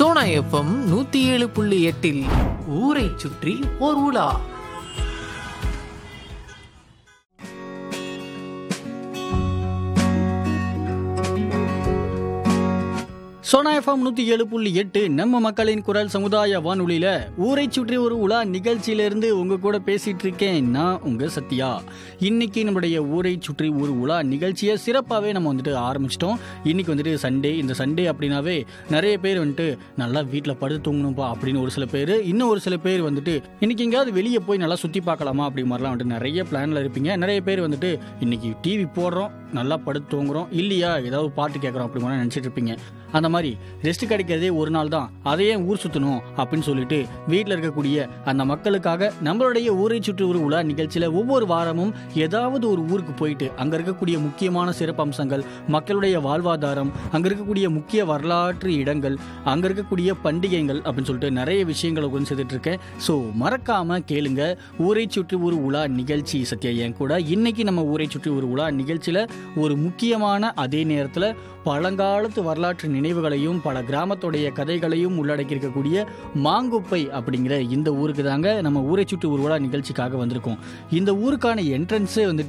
Sona FM நூத்தி ஏழு புள்ளி எட்டில் ஊரை சுற்றி ஓர் உலா சோனா எஃப்எம் நூற்றி ஏழு புள்ளி எட்டு நம்ம மக்களின் குரல் சமுதாய வானொலியில் ஊரை சுற்றி ஒரு உலா நிகழ்ச்சியிலேருந்து உங்கள் கூட பேசிகிட்டு இருக்கேன் நான் உங்கள் சத்யா இன்னைக்கு நம்மளுடைய ஊரை சுற்றி ஒரு உலா நிகழ்ச்சியை சிறப்பாகவே நம்ம வந்துட்டு ஆரம்பிச்சிட்டோம் இன்னைக்கு வந்துட்டு சண்டே இந்த சண்டே அப்படின்னாவே நிறைய பேர் வந்துட்டு நல்லா வீட்டில் படுத்து தூங்கணும்ப்பா அப்படின்னு ஒரு சில பேர் இன்னும் ஒரு சில பேர் வந்துட்டு இன்னைக்கு எங்கேயாவது வெளியே போய் நல்லா சுற்றி பார்க்கலாமா அப்படி மாதிரிலாம் வந்துட்டு நிறைய பிளானில் இருப்பீங்க நிறைய பேர் வந்துட்டு இன்னைக்கு டிவி போடுறோம் நல்லா படுத்து தூங்குறோம் இல்லையா ஏதாவது பாட்டு கேட்குறோம் அப்படி மாதிரி நினச்சிட்டு இருப்பீங்க அந்த மாதிரி ரெஸ்ட் கிடைக்கிறதே ஒரு நாள் தான் அதையே ஊர் சுற்றணும் அப்படின்னு சொல்லிட்டு வீட்டில் இருக்கக்கூடிய அந்த மக்களுக்காக நம்மளுடைய ஊரை சுற்றி ஒரு உலா நிகழ்ச்சியில் ஒவ்வொரு வாரமும் ஏதாவது ஒரு ஊருக்கு போயிட்டு அங்கே இருக்கக்கூடிய முக்கியமான சிறப்பம்சங்கள் மக்களுடைய வாழ்வாதாரம் அங்கே இருக்கக்கூடிய முக்கிய வரலாற்று இடங்கள் அங்கே இருக்கக்கூடிய பண்டிகைகள் அப்படின்னு சொல்லிட்டு நிறைய விஷயங்களை கொண்டு சேர்த்துட்டு இருக்கேன் ஸோ மறக்காம கேளுங்க ஊரை சுற்றி ஒரு உலா நிகழ்ச்சி சத்யா என் கூட இன்னைக்கு நம்ம ஊரை சுற்றி ஒரு உலா நிகழ்ச்சியில் ஒரு முக்கியமான அதே நேரத்தில் பழங்காலத்து வரலாற்று நினைவுகளையும் பல கிராமத்துடைய கதைகளையும் உள்ளடக்கி இருக்கக்கூடிய மாங்குப்பை அப்படிங்கிற இந்த ஊருக்கு தாங்க நம்ம ஊரை சுற்றி ஒரு உலா நிகழ்ச்சிக்காக வந்திருக்கோம் இந்த ஊருக்கான என்ட்ரன்ஸே வந்துட்டு